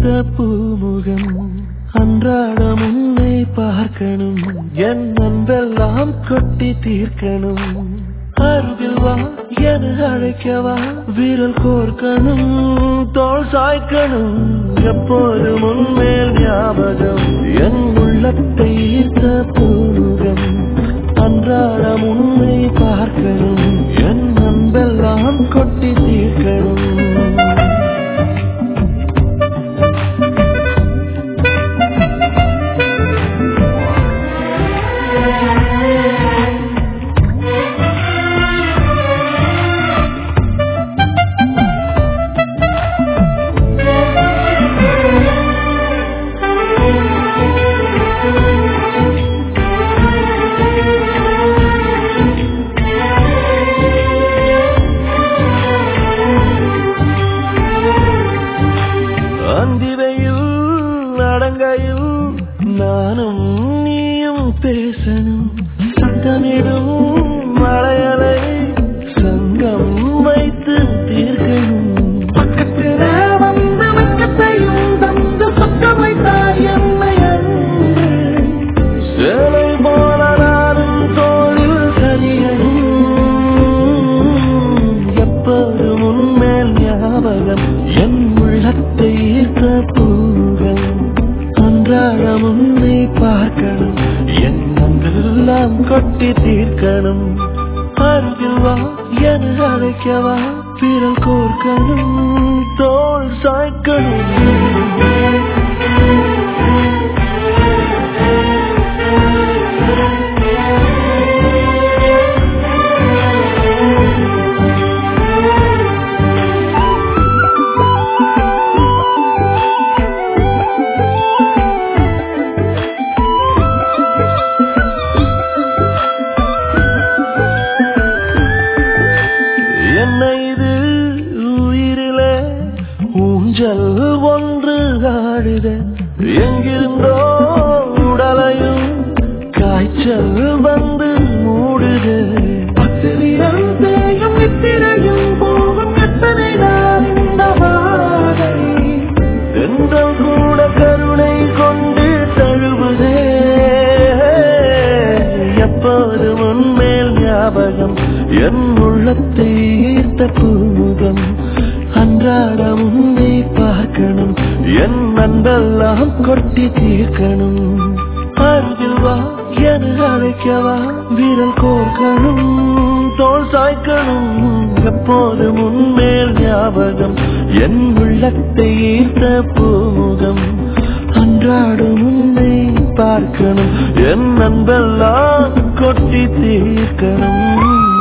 தீர்த்த பூமுகம் அன்றாடம் உன்னை பார்க்கணும் என் அன்பெல்லாம் கொட்டி தீர்க்கணும் அருகில் வா என அழைக்கவா விரல் கோர்க்கணும் தோள் சாய்க்கணும் எப்போதும் உன்மேல் ஞாபகம் என் உள்ளத்தை ஈர்த்த பூமுகம் அன்றாடம் உன்னை பார்க்கணும் என் அன்பெல்லாம் கொட்டி தீர்க்கணும் அந்திவையில் அடங்கையில் நானும் நீயும் பேசணும் சத்தமிடும் மலையலை சங்கம் வைத்து தீர்க்கணும் பக்கத்தில வந்து பக்கத்தையும் தந்து பக்கம் வைத்தார் என்னை அன்று. சேலை போல நானும் தோளில் சரியணும் எப்போதும் உன்மேல் ஞாபகம் என் உள்ளத்தை ஈர்த்த பூங்கள் அன்றாடம் உன்னை பார்க்கணும் என் அன்பெல்லாம் கொட்டி தீர்க்கணும் அருகில் வா என அழைக்கவா விரல் கோர்க்கணும் தோள் சாய்க்கணும் என்ன இது உயிரிலே ஊஞ்சல் ஒன்று ஆடுத எங்கிருந்தோ உடலையும் காய்ச்சல் வந்து மூடுது பத்திரியம் தேயும் நித்திரையும் போகும் எத்தனை நாள் இந்த வாடை தென்றல் கூட கருணை கொண்டு தழுவுதே எப்போது உன்மேல் ஞாபகம் என் உள்ளத்தை ஈர்த்த பூமுகம் அன்றாடம் உன்னை பார்க்கணும் என் அன்பெல்லாம் கொட்டி தீர்க்கணும் அருகில் வா என அழைக்கவா விரல் கோர்க்கணும் தோள் சாய்க்கணும் எப்போதும் உன்மேல் ஞாபகம் என் உள்ளத்தை ஈர்த்த பூமுகம் அன்றாடும் உன்னை பார்க்கணும் என் அன்பெல்லாம் கொட்டி தீர்க்கணும்